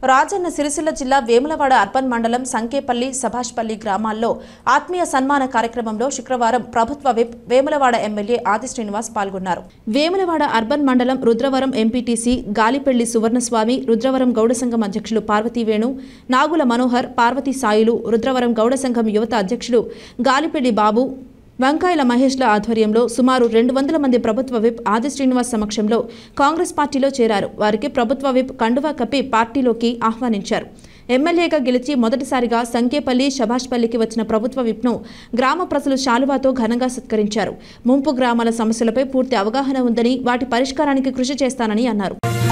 రాజన్న సిరిసిల్ల జిల్లా వేములవాడ అర్బన్ మండలం సంకేపల్లి సభాష్పల్లి గ్రామాల్లో ఆత్మీయ సన్మాన కార్యక్రమంలో శుక్రవారం ప్రభుత్వ విప్ వేములవాడ ఎమ్మెల్యే ఆది శ్రీనివాస్ పాల్గొన్నారు వేములవాడ అర్బన్ మండలం రుద్రవరం ఎంపీటీసీ గాలిపెళ్లి సువర్ణస్వామి రుద్రవరం గౌడ సంఘం అధ్యక్షులు పార్వతీవేణు నాగుల మనోహర్ పార్వతీ సాయిలు రుద్రవరం గౌడ సంఘం యువత అధ్యక్షులు గాలిపెళ్లి బాబు వంకాయల మహేష్ల ఆధ్వర్యంలో సుమారు రెండు వందల మంది ప్రభుత్వ విప్ ఆది శ్రీనివాస్ సమక్షంలో కాంగ్రెస్ పార్టీలో చేరారు వారికి ప్రభుత్వ విప్ కండువా కప్పి పార్టీలోకి ఆహ్వానించారు ఎమ్మెల్యేగా గెలిచి మొదటిసారిగా సంకేపల్లి శభాష్పల్లికి వచ్చిన ప్రభుత్వ విప్ను గ్రామ ప్రజలు శాలువాతో ఘనంగా సత్కరించారు ముంపు గ్రామాల సమస్యలపై పూర్తి అవగాహన ఉందని వాటి పరిష్కారానికి కృషి చేస్తానని అన్నారు